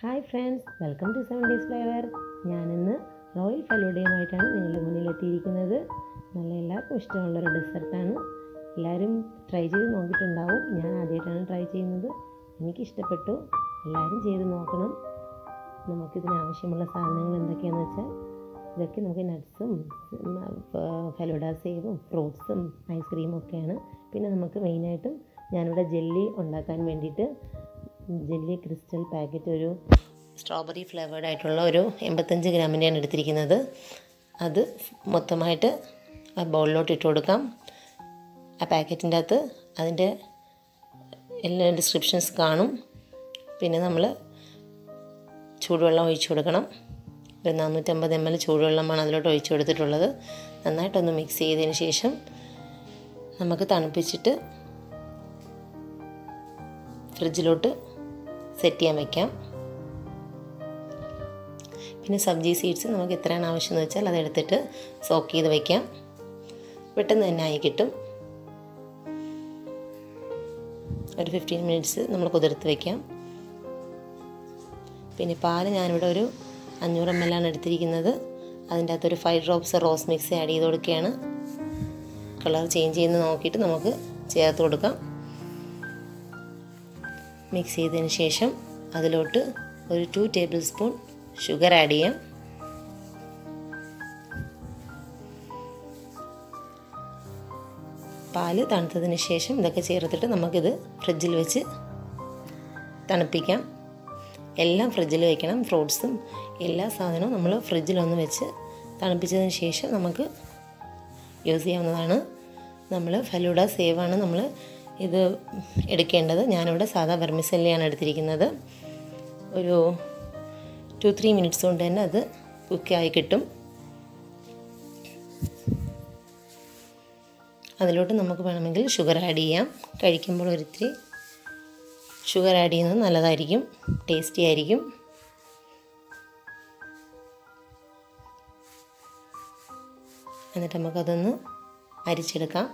hi friends welcome to seven days flavour ഞാനിന്ന് royal ഫലൂഡയുമായിട്ടാണ് നിങ്ങളുടെ മുന്നിൽ എത്തിയിരിക്കുന്നത് നല്ല എല്ലാവർക്കും ഇഷ്ടമുള്ളൊരു ഡെസർട്ടാണ് എല്ലാവരും ട്രൈ ചെയ്ത് നോക്കിയിട്ടുണ്ടാവും ഞാൻ ആദ്യമായിട്ടാണ് ട്രൈ ചെയ്യുന്നത് എനിക്കിഷ്ടപ്പെട്ടു എല്ലാവരും ചെയ്ത് നോക്കണം നമുക്കിതിന് ആവശ്യമുള്ള സാധനങ്ങൾ എന്തൊക്കെയാണെന്ന് വെച്ചാൽ ഇതൊക്കെ നമുക്ക് നട്ട്സും ഫലൂഡ സേവും ഫ്രൂട്ട്സും ഐസ്ക്രീമും ഒക്കെയാണ് പിന്നെ നമുക്ക് മെയിനായിട്ടും ഞാനിവിടെ ജെല്ലി ഉണ്ടാക്കാൻ വേണ്ടിയിട്ട് ജെല്ലി ക്രിസ്റ്റൽ പാക്കറ്റ് ഒരു സ്ട്രോബെറി ഫ്ലേവേർഡ് ആയിട്ടുള്ള ഒരു എൺപത്തഞ്ച് ഗ്രാമിൻ്റെയാണ് എടുത്തിരിക്കുന്നത് അത് മൊത്തമായിട്ട് ആ ബൗളിലോട്ട് ഇട്ട് കൊടുക്കാം ആ പാക്കറ്റിൻ്റെ അകത്ത് അതിൻ്റെ എല്ലാ ഡിസ്ക്രിപ്ഷൻസ് കാണും പിന്നെ നമ്മൾ ചൂടുവെള്ളം ഒഴിച്ചു കൊടുക്കണം ഒരു നാനൂറ്റമ്പത് എം എൽ ചൂടുവെള്ളമാണ് അതിലോട്ട് ഒഴിച്ചു കൊടുത്തിട്ടുള്ളത് നന്നായിട്ടൊന്ന് മിക്സ് ചെയ്തതിന് ശേഷം നമുക്ക് തണുപ്പിച്ചിട്ട് ഫ്രിഡ്ജിലോട്ട് സെറ്റ് ചെയ്യാൻ വയ്ക്കാം പിന്നെ സബ്ജി സീഡ്സ് നമുക്ക് എത്രയാണ് ആവശ്യം എന്ന് വെച്ചാൽ അതെടുത്തിട്ട് സോക്ക് ചെയ്ത് വയ്ക്കാം പെട്ടെന്ന് തന്നെ ആയി കിട്ടും ഒരു ഫിഫ്റ്റീൻ മിനിറ്റ്സ് നമ്മൾ കുതിർത്ത് വയ്ക്കാം പിന്നെ പാല് ഞാനിവിടെ ഒരു അഞ്ഞൂറ് എം എൽ ആണ് എടുത്തിരിക്കുന്നത് അതിൻ്റെ അകത്തൊരു five drops rose mix add ചെയ്ത് കൊടുക്കുകയാണ് കളർ ചേഞ്ച് ചെയ്യുന്ന നോക്കിയിട്ട് നമുക്ക് ചേർത്ത് കൊടുക്കാം മിക്സ് ചെയ്തതിന് ശേഷം അതിലോട്ട് ഒരു two table spoon sugar add ചെയ്യാം പാല് തണുത്തതിന് ശേഷം ഇതൊക്കെ ചേർത്തിട്ട് നമുക്കിത് ഫ്രിഡ്ജിൽ വെച്ച് തണുപ്പിക്കാം എല്ലാം ഫ്രിഡ്ജിൽ വെക്കണം ഫ്രൂട്ട്സും എല്ലാ സാധനവും നമ്മൾ ഫ്രിഡ്ജിലൊന്ന് വെച്ച് തണുപ്പിച്ചതിന് ശേഷം നമുക്ക് യൂസ് ചെയ്യാവുന്നതാണ് നമ്മൾ ഫലൂഡ സേവാണ് നമ്മൾ ഇത് എടുക്കേണ്ടത് ഞാനിവിടെ സാധാ വെർമിസെല്ലിയാണ് എടുത്തിരിക്കുന്നത് ഒരു ടു ത്രീ മിനിറ്റ്സ് കൊണ്ട് തന്നെ അത് കുക്കായി കിട്ടും അതിലോട്ട് നമുക്ക് വേണമെങ്കിൽ ഷുഗർ ആഡ് ചെയ്യാം കഴിക്കുമ്പോൾ ഒരിത്തിരി ഷുഗർ ആഡ് ചെയ്യുന്നത് നല്ലതായിരിക്കും ടേസ്റ്റി ആയിരിക്കും എന്നിട്ട് നമുക്കതൊന്ന് അരിച്ചെടുക്കാം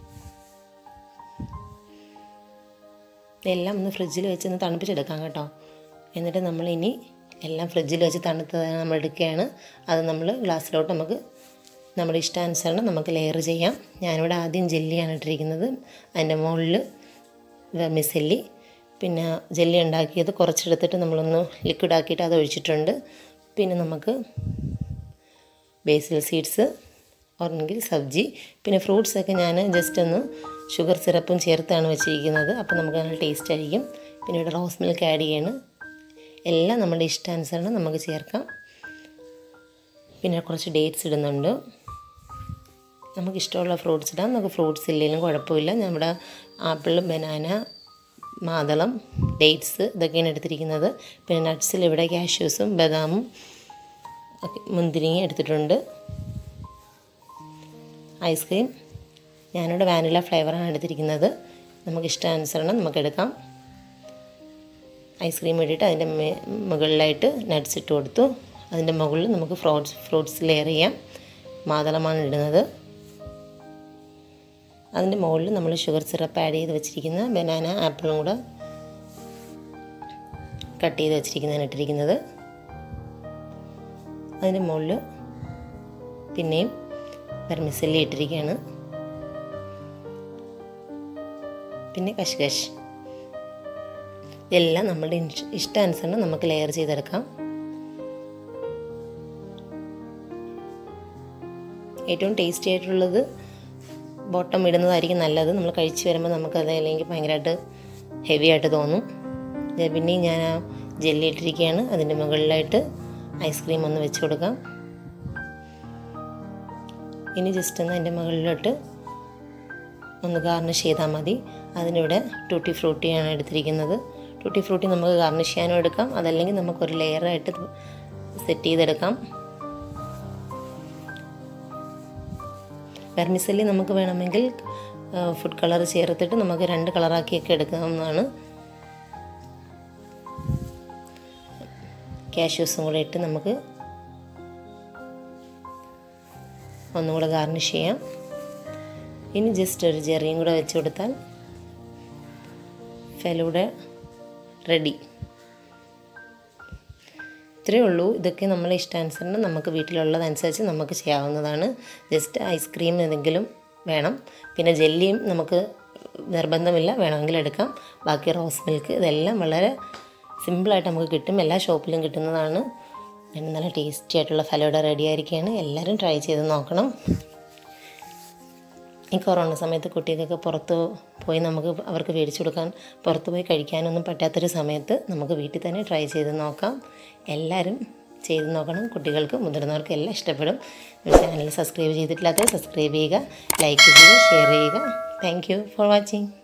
എല്ലാം ഒന്ന് ഫ്രിഡ്ജിൽ വെച്ച് ഒന്ന് തണുപ്പിച്ചെടുക്കാം കേട്ടോ എന്നിട്ട് നമ്മൾ ഇനി എല്ലാം ഫ്രിഡ്ജിൽ വെച്ച് തണുത്ത് നമ്മൾ എടുക്കുകയാണ് അത് നമ്മൾ ഗ്ലാസ്സിലോട്ട് നമുക്ക് നമ്മുടെ ഇഷ്ടാനുസരണം നമുക്ക് ലെയർ ചെയ്യാം ഞാനിവിടെ ആദ്യം ജെല്ലിയാണ് ഇട്ടിരിക്കുന്നത് അതിൻ്റെ മുകളിൽ മിസല്ലി പിന്നെ ജെല്ലി ഉണ്ടാക്കിയത് കുറച്ചെടുത്തിട്ട് നമ്മളൊന്ന് ലിക്വിഡ് ആക്കിയിട്ട് അത് ഒഴിച്ചിട്ടുണ്ട് പിന്നെ നമുക്ക് ബേസിൽ സീഡ്സ് ഓർണെങ്കിൽ സബ്ജി പിന്നെ ഫ്രൂട്ട്സൊക്കെ ഞാൻ ജസ്റ്റ് ഒന്ന് ഷുഗർ സിറപ്പും ചേർത്താണ് വെച്ചിരിക്കുന്നത് അപ്പോൾ നമുക്ക് നല്ല ടേസ്റ്റ് ആയിരിക്കും പിന്നെ ഇവിടെ റോസ് മിൽക്ക് ആഡ് ചെയ്യാണ് എല്ലാം നമ്മുടെ ഇഷ്ടാനുസരണം നമുക്ക് ചേർക്കാം പിന്നെ കുറച്ച് ഡേറ്റ്സ് ഇടുന്നുണ്ട് നമുക്ക് ഇഷ്ടമുള്ള ഫ്രൂട്ട്സ് ഇടാം നമുക്ക് ഫ്രൂട്ട്സ് ഇല്ലെങ്കിലും കുഴപ്പമില്ല നമ്മുടെ ആപ്പിൾ ബനാന മാതളം ഡേറ്റ്സ് ഇതൊക്കെയാണ് എടുത്തിരിക്കുന്നത് പിന്നെ നട്ട്സിൽ ഇവിടെ കാഷ്യൂസും ബദാമും ഒക്കെ മുന്തിരിങ്ങ എടുത്തിട്ടുണ്ട് ഐസ്ക്രീം ഞാനിവിടെ വാനില ഫ്ലേവറാണ് എടുത്തിരിക്കുന്നത് നമുക്ക് ഇഷ്ടാനുസരണം നമുക്ക് എടുക്കാം ഐസ്ക്രീം ഇട്ടിട്ട് അതിൻ്റെ മുകളിലായിട്ട് നട്ട്സ് ഇട്ട് കൊടുത്തു അതിൻ്റെ മുകളിൽ നമുക്ക് ഫ്രൂട്ട്സ് ഫ്രൂട്ട്സ് ലെയർ ചെയ്യാം മാതളമാണ് ഇടുന്നത് അതിൻ്റെ മുകളിൽ നമ്മൾ ഷുഗർ സിറപ്പ് ആഡ് ചെയ്ത് വെച്ചിരിക്കുന്ന ബനാന ആപ്പിളും കൂടെ കട്ട് ചെയ്ത് വെച്ചിരിക്കുന്നതാണ് ഇട്ടിരിക്കുന്നത് അതിൻ്റെ മുകളിൽ പിന്നെയും വെർമിസല്ലി ഇട്ടിരിക്കുകയാണ് പിന്നെ കഷ്കഷ് ഇതെല്ലാം നമ്മളുടെ ഇഷ്ടാനുസരണം നമുക്ക് ലെയർ ചെയ്തെടുക്കാം ഏറ്റവും ടേസ്റ്റി ആയിട്ടുള്ളത് ബോട്ടം ഇടുന്നതായിരിക്കും നല്ലത് നമ്മൾ കഴിച്ച് വരുമ്പോൾ നമുക്കത് അല്ലെങ്കിൽ ഭയങ്കരമായിട്ട് ഹെവി ആയിട്ട് തോന്നും പിന്നെയും ഞാൻ ആ ജെല്ലി ഇട്ടിരിക്കുകയാണ് അതിൻ്റെ മുകളിലായിട്ട് ഐസ്ക്രീം ഒന്ന് വെച്ച് കൊടുക്കാം ഇനി ജസ്റ്റ് ഒന്ന് അതിൻ്റെ മുകളിലോട്ട് ഒന്ന് ഗാർണിഷ് ചെയ്താൽ മതി അതിനിവിടെ ടൂട്ടി ഫ്രൂട്ടിയാണ് എടുത്തിരിക്കുന്നത് ടൂട്ടി ഫ്രൂട്ടി നമുക്ക് ഗാർണിഷ് ചെയ്യാനും എടുക്കാം അതല്ലെങ്കിൽ നമുക്കൊരു ലെയറായിട്ട് സെറ്റ് ചെയ്തെടുക്കാം വെർമിസല്ലി നമുക്ക് വേണമെങ്കിൽ ഫുഡ് കളർ ചേർത്തിട്ട് നമുക്ക് രണ്ട് കളറാക്കിയൊക്കെ എടുക്കാവുന്നതാണ് കാഷ്യൂസും കൂടെ ഇട്ട് നമുക്ക് ഒന്നുകൂടെ ഗാർണിഷ് ചെയ്യാം ഇനി ജസ്റ്റ് ഒരു ചെറിയും കൂടെ വെച്ച് കൊടുത്താൽ ഫെലൂടെ റെഡി ഇത്രയേ ഉള്ളൂ ഇതൊക്കെ നമ്മളെ ഇഷ്ടാനുസരണം നമുക്ക് വീട്ടിലുള്ളതനുസരിച്ച് നമുക്ക് ചെയ്യാവുന്നതാണ് ജസ്റ്റ് ഐസ്ക്രീം ഏതെങ്കിലും വേണം പിന്നെ ജെല്ലിയും നമുക്ക് നിർബന്ധമില്ല വേണമെങ്കിൽ എടുക്കാം ബാക്കി റോസ് മിൽക്ക് ഇതെല്ലാം വളരെ സിമ്പിളായിട്ട് നമുക്ക് കിട്ടും എല്ലാ ഷോപ്പിലും കിട്ടുന്നതാണ് നല്ല ടേസ്റ്റി ആയിട്ടുള്ള ഫലോഡ റെഡി ആയിരിക്കുകയാണ് എല്ലാവരും ട്രൈ ചെയ്ത് നോക്കണം ഈ കൊറോണ സമയത്ത് കുട്ടികൾക്കൊക്കെ പുറത്ത് പോയി നമുക്ക് അവർക്ക് മേടിച്ചു കൊടുക്കാൻ പുറത്ത് പോയി കഴിക്കാനൊന്നും പറ്റാത്തൊരു സമയത്ത് നമുക്ക് വീട്ടിൽ തന്നെ ട്രൈ ചെയ്ത് നോക്കാം എല്ലാവരും ചെയ്ത് നോക്കണം കുട്ടികൾക്ക് മുതിർന്നവർക്ക് എല്ലാം ഇഷ്ടപ്പെടും ചാനൽ സബ്സ്ക്രൈബ് ചെയ്തിട്ടില്ലാത്തവർ സബ്സ്ക്രൈബ് ചെയ്യുക ലൈക്ക് ചെയ്യുക ഷെയർ ചെയ്യുക താങ്ക് യു ഫോർ വാച്ചിങ്